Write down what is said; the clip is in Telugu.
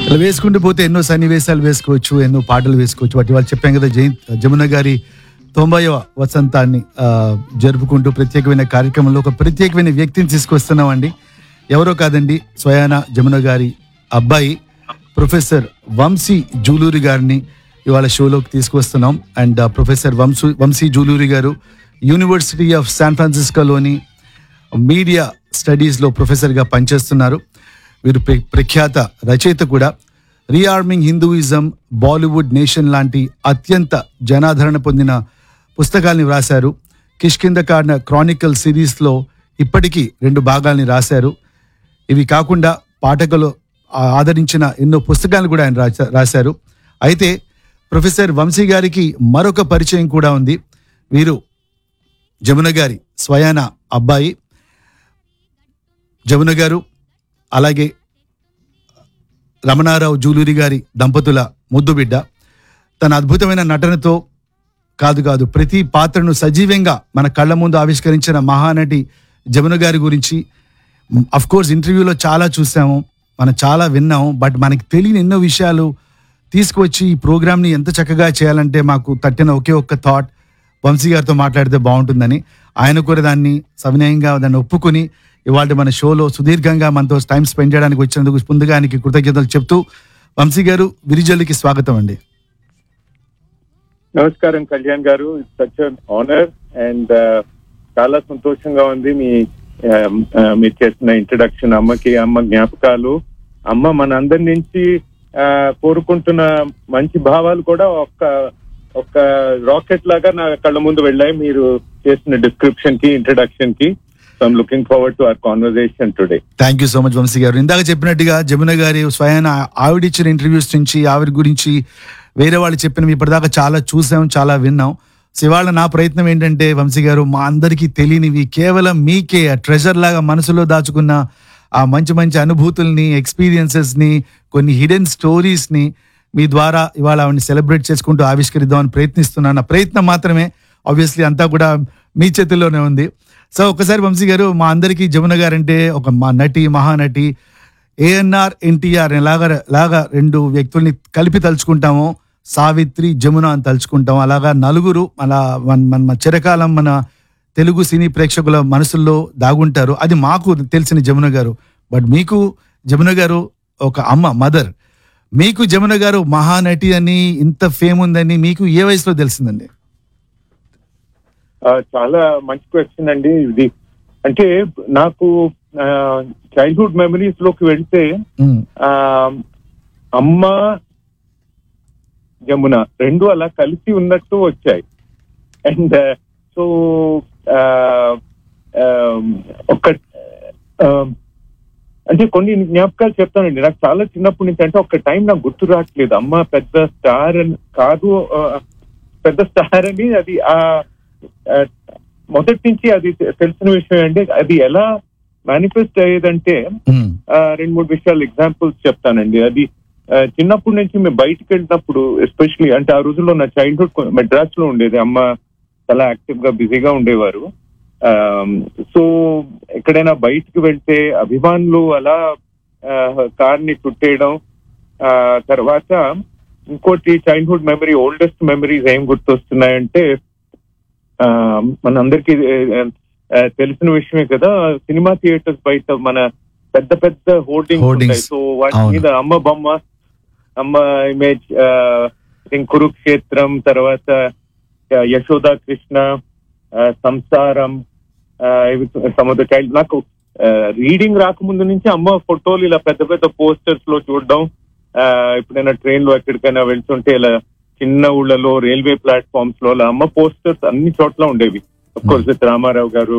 ఇలా వేసుకుంటూ పోతే ఎన్నో సన్నివేశాలు వేసుకోవచ్చు ఎన్నో పాటలు వేసుకోవచ్చు వాటి వాళ్ళు చెప్పాం కదా జైన్ జమున గారి తొంభైవ వసంతాన్ని ఆ, జరుపుకుంటూ ప్రత్యేకమైన కార్యక్రమంలో ఒక ప్రత్యేకమైన వ్యక్తిని తీసుకొస్తున్నామండి ఎవరో కాదండి స్వయాన జమున గారి అబ్బాయి ప్రొఫెసర్ వంశీ జూలూరి గారిని ఇవాళ షోలోకి తీసుకొస్తున్నాం and professor Vamsi Vamsi Juluri garu university of San ఫ్రాన్సిస్కోలోని మీడియా స్టడీస్లో ప్రొఫెసర్గా పనిచేస్తున్నారు వీరు ప్ర- ప్రఖ్యాత రచయిత కూడా రీఆర్మింగ్ హిందూయిజం బాలీవుడ్ నేషన్ లాంటి అత్యంత జనాదరణ పొందిన పుస్తకాల్ని వ్రాశారు కిష్కిందకాండ క్రానికల్ సిరీస్లో ఇప్పటికీ రెండు భాగాల్ని రాశారు ఇవి కాకుండా పాఠకులు ఆ- ఆదరించిన ఎన్నో పుస్తకాలు కూడా ఆయన రాశా- రాశారు అయితే ప్రొఫెసర్ వంశీ గారికి మరొక పరిచయం కూడా ఉంది వీరు జమున గారి స్వయాన అబ్బాయి జమున గారు అలాగే రమణారావు జూలూరి గారి దంపతుల ముద్దు బిడ్డ తన అద్భుతమైన నటనతో కాదు కాదు ప్రతి పాత్రను సజీవంగా మన కళ్ళ ముందు ఆవిష్కరించిన మహానటి జమున గారి గురించి అఫ్ కోర్స్ ఇంటర్వ్యూలో చాలా చూసాము మనం చాలా విన్నాము బట్ మనకి తెలియని ఎన్నో విషయాలు తీసుకువచ్చి ఈ ప్రోగ్రామ్ని ఎంత చక్కగా చేయాలంటే మాకు తట్టిన ఒకే ఒక్క థాట్ వంశీ గారితో మాట్లాడితే బాగుంటుందని ఆయన కూడా దాన్ని సవినయంగా దాన్ని ఒప్పుకొని ఇవాళ మన షోలో సుదీర్ఘంగా మనతో టైం స్పెండ్ చేయడానికి వచ్చినందుకు ముందుగా ఆయనకి కృతజ్ఞతలు చెప్తూ వంశీ గారు విరిజల్లికి స్వాగతం అండి నమస్కారం కళ్యాణ్ గారు సచ్ ఆనర్ అండ్ చాలా సంతోషంగా ఉంది మీ um, uh, మీరు చేసిన ఇంట్రడక్షన్ అమ్మకి అమ్మ జ్ఞాపకాలు అమ్మ మనందరి నుంచి uh, కోరుకుంటున్న మంచి భావాలు కూడా ఒక్క ఒక రాకెట్ లాగా నా కళ్ళ ముందు వెళ్ళాయి మీరు చేసిన డిస్క్రిప్షన్ కి ఇంట్రడక్షన్ కి so I'm looking forward to our conversation today thank you so much Vamsi garu ఇందాక చెప్పినట్టుగా జమున గారి స్వయాన ఆవిడిచ్చిన ఇంటర్వ్యూస్ నుంచి ఆవిడ గురించి వేరే వాళ్ళు చెప్పినవి ఇప్పటిదాకా చాలా చూసాం చాలా విన్నాం సో ఇవాళ నా ప్రయత్నం ఏంటంటే వంశీ గారు మా అందరికీ తెలియనివి కేవలం మీకే ట్రెజర్ లాగా మనసులో దాచుకున్న ఆ మంచి మంచి అనుభూతుల్ని ఎక్స్పీరియన్సెస్ ని కొన్ని హిడెన్ స్టోరీస్ ని మీ ద్వారా ఇవాళ ఆవిడని సెలబ్రేట్ చేసుకుంటూ ఆవిష్కరిద్దామని ప్రయత్నిస్తున్నాను నా ప్రయత్నం మాత్రమే ఆబ్వియస్లీ అంతా కూడా మీ చేతుల్లోనే ఉంది సో ఒకసారి వంశీ గారు మా అందరికీ జమున గారు అంటే ఒక మా నటి మహానటి ఏఎన్ఆర్ ఎన్టీఆర్ లాగా లాగా రెండు వ్యక్తుల్ని కలిపి తలుచుకుంటాము సావిత్రి జమున అని తలుచుకుంటాం అలాగా నలుగురు అలా మన మన మన చిరకాలం మన తెలుగు సినీ ప్రేక్షకుల మనసుల్లో దాగుంటారు అది మాకు తెలిసిన జమున గారు బట్ మీకు జమున గారు ఒక అమ్మ మదర్ మీకు జమున గారు మహానటి అని ఇంత ఫేమ్ ఉందని మీకు ఏ వయసులో తెలిసిందండి చాలా మంచి క్వశ్చన్ అండి ఇది అంటే నాకు చైల్డ్హుడ్ మెమరీస్ లోకి వెళ్తే ఉమ్, ఆ అమ్మ యమున రెండు అలా కలిసి ఉన్నట్టు వచ్చాయి అండ్ సో ఒక ఆ, అంటే కొన్ని జ్ఞాపకాలు చెప్తానండి నాకు చాలా చిన్నప్పటి నుంచి అంటే ఒక టైం నాకు గుర్తు రావట్లేదు అమ్మ పెద్ద స్టార్ అని కాదు ఆ, పెద్ద స్టార్ అని అది ఆ ఆ, మొదటి నుంచి అది తెలిసిన విషయం అండి అది ఎలా మేనిఫెస్ట్ అయ్యేదంటే ఉమ్, ఆ, రెండు మూడు విషయాలు ఎగ్జాంపుల్స్ చెప్తానండి అది ఆ, చిన్నప్పటి నుంచి మేము బయటకు వెళ్ళినప్పుడు ఎస్పెషలీ అంటే ఆ రోజుల్లో నా చైల్డ్హుడ్ మెడ్రాస్ లో ఉండేది అమ్మ చాలా యాక్టివ్ గా బిజీగా ఉండేవారు సో ఎక్కడైనా బయటకు వెళ్తే అభిమానులు అలా కార్ ని చుట్టేయడం ఆ, తర్వాత ఇంకోటి చైల్డ్హుడ్ మెమరీ ఓల్డెస్ట్ మెమరీస్ ఏం గుర్తొస్తున్నాయంటే ఆ, మనందరికీ ఆ, ఆ, తెలిసిన విషయమే కదా సినిమా థియేటర్స్ బయట మన పెద్ద పెద్ద హోర్డింగ్స్ Hoardings. ఉంటాయి సో వాటి అవును. మీద అమ్మ బొమ్మ అమ్మ ఇమేజ్ కురుక్షేత్రం తర్వాత ఆ, యశోదా కృష్ణ ఆ, సంసారం ఆ, ఇవి సముద్ర చైల్డ్ నాకు రీడింగ్ రాకముందు నుంచి అమ్మ ఫోటోలు ఇలా పెద్ద పెద్ద పోస్టర్స్ లో చూడడం ఆ, ఎప్పుడైనా ట్రైన్ లో ఎక్కడికైనా వెళ్తుంటే ఇలా చిన్న ఊళ్ళలో రైల్వే ప్లాట్ఫామ్స్ లో అలా అమ్మ పోస్టర్స్ అన్ని చోట్ల ఉండేవి కోర్స్ రామారావు గారు